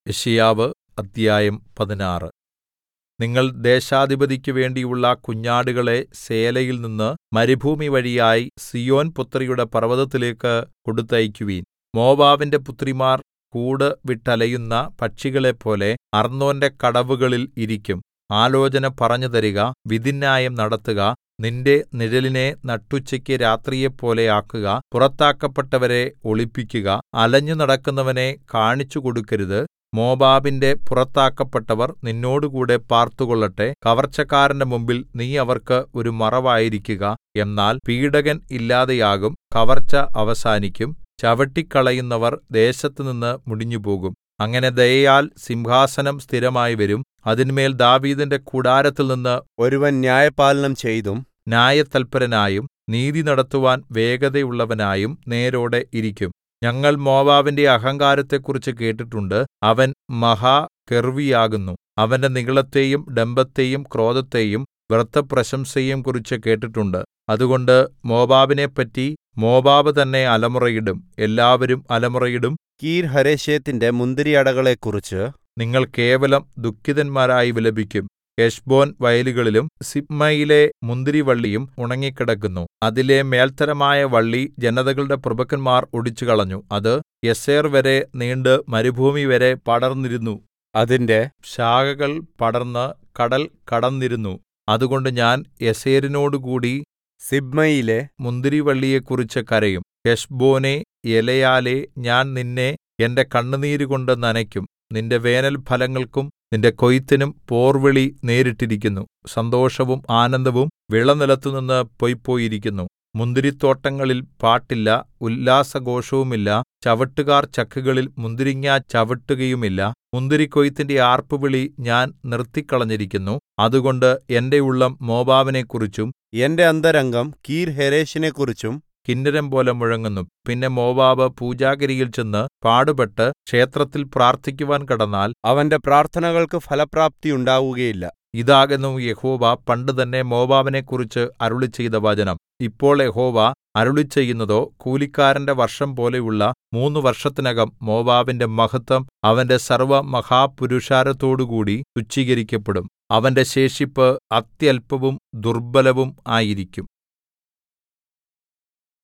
യെശയ്യാവ് അദ്ധ്യായം പതിനാറ് നിങ്ങൾ ദേശാധിപതിക്ക് വേണ്ടിയുള്ള കുഞ്ഞാടുകളെ സേലയിൽനിന്ന് മരുഭൂമി വഴിയായി സീയോൻ പുത്രിയുടെ പർവ്വതത്തിലേക്ക് കൊടുത്തയയ്ക്കുവിൻ മോവാബിന്റെ പുത്രിമാർ കൂട് വിട്ടലയുന്ന പക്ഷികളെപ്പോലെ അർന്നോന്റെ കടവുകളിൽ ഇരിക്കും ആലോചന പറഞ്ഞുതരിക വിധിന്യായം നടത്തുക നിന്റെ നിഴലിനെ നട്ടുച്ചയ്ക്ക് രാത്രിയെപ്പോലെ ആക്കുക പുറത്താക്കപ്പെട്ടവരെ ഒളിപ്പിക്കുക അലഞ്ഞു നടക്കുന്നവനെ കാണിച്ചുകൊടുക്കരുത് മോവാബിന്റെ പുറത്താക്കപ്പെട്ടവർ നിന്നോടുകൂടെ പാർത്തുകൊള്ളട്ടെ കവർച്ചക്കാരന്റെ മുമ്പിൽ നീ അവർക്ക് ഒരു മറവായിരിക്കുക എന്നാൽ പീഡകൻ ഇല്ലാതെയാകും കവർച്ച അവസാനിക്കും ചവിട്ടിക്കളയുന്നവർ ദേശത്തുനിന്ന് മുടിഞ്ഞുപോകും അങ്ങനെ ദയയാൽ സിംഹാസനം സ്ഥിരമായി വരും അതിന്മേൽ ദാവീദിന്റെ കൂടാരത്തിൽനിന്ന് ഒരുവൻ ന്യായപാലനം ചെയ്തും ന്യായതല്പരനായും നീതി നടത്തുവാൻ വേഗതയുള്ളവനായും നേരോടെ ഇരിക്കും ഞങ്ങൾ മോവാബിന്റെ അഹങ്കാരത്തെക്കുറിച്ച് കേട്ടിട്ടുണ്ട് അവൻ മഹാഗർവ്വിയാകുന്നു അവന്റെ നിഗളത്തെയും ഡംഭത്തെയും ക്രോധത്തെയും വ്യർത്ഥപ്രശംസയെയും കുറിച്ച് കേട്ടിട്ടുണ്ട് അതുകൊണ്ട് മോവാബിനെപ്പറ്റി മോവാബ് തന്നെ അലമുറയിടും എല്ലാവരും അലമുറയിടും കീർഹരേശെത്തിന്റെ മുന്തിരിയടകളെക്കുറിച്ച് നിങ്ങൾ കേവലം ദുഃഖിതന്മാരായി വിലപിക്കും ഹെശ്ബോൻ വയലുകളിലും സിബ്മയിലെ മുന്തിരിവള്ളിയും ഉണങ്ങിക്കിടക്കുന്നു അതിലെ മേൽത്തരമായ വള്ളി ജനതകളുടെ പ്രഭുക്കന്മാർ ഒടിച്ചുകളഞ്ഞു അത് യസേർ വരെ നീണ്ട് മരുഭൂമിവരെ പടർന്നിരുന്നു അതിന്റെ ശാഖകൾ പടർന്ന് കടൽ കടന്നിരുന്നു അതുകൊണ്ട് ഞാൻ യസേരിനോടുകൂടി സിബ്മയിലെ മുന്തിരിവള്ളിയെക്കുറിച്ച് കരയും ഹെശ്ബോനേ എലയാലേ ഞാൻ നിന്നെ എന്റെ കണ്ണുനീരുകൊണ്ട് നനയ്ക്കും നിന്റെ വേനൽഫലങ്ങൾക്കും നിന്റെ കൊയ്ത്തിനും പോർവിളി നേരിട്ടിരിക്കുന്നു സന്തോഷവും ആനന്ദവും വിളനിലത്തുനിന്ന് പൊയ്പോയിരിക്കുന്നു മുന്തിരിത്തോട്ടങ്ങളിൽ പാട്ടില്ല ഉല്ലാസഘോഷവുമില്ല ചവിട്ടുകാർ ചക്കുകളിൽ മുന്തിരിങ്ങാ ചവിട്ടുകയുമില്ല മുന്തിരിക്കൊയ്ത്തിന്റെ ആർപ്പുവിളി ഞാൻ നിർത്തിക്കളഞ്ഞിരിക്കുന്നു അതുകൊണ്ട് എന്റെ ഉള്ളം മോവാബിനെക്കുറിച്ചും എന്റെ അന്തരംഗം കീർഹെരേശിനെക്കുറിച്ചും കിന്നരം പോലെ മുഴങ്ങുന്നു പിന്നെ മോവാബ് പൂജാഗിരിയിൽ ചെന്ന് പാടുപെട്ട് ക്ഷേത്രത്തിൽ പ്രാർത്ഥിക്കുവാൻ കടന്നാൽ അവന്റെ പ്രാർത്ഥനകൾക്ക് ഫലപ്രാപ്തിയുണ്ടാവുകയില്ല ഇതാകുന്നു യഹോവ പണ്ടുതന്നെ മോവാബിനെക്കുറിച്ച് അരുളിച്ചെയ്ത വചനം ഇപ്പോൾ യഹോവ അരുളിച്ചെയ്യുന്നതോ കൂലിക്കാരന്റെ വർഷം പോലെയുള്ള മൂന്ന് വർഷത്തിനകം മോവാബിന്റെ മഹത്വം അവന്റെ സർവ്വമഹാപുരുഷാരത്തോടുകൂടി തുച്ഛീകരിക്കപ്പെടും അവന്റെ ശേഷിപ്പ് അത്യല്പവും ദുർബലവും ആയിരിക്കും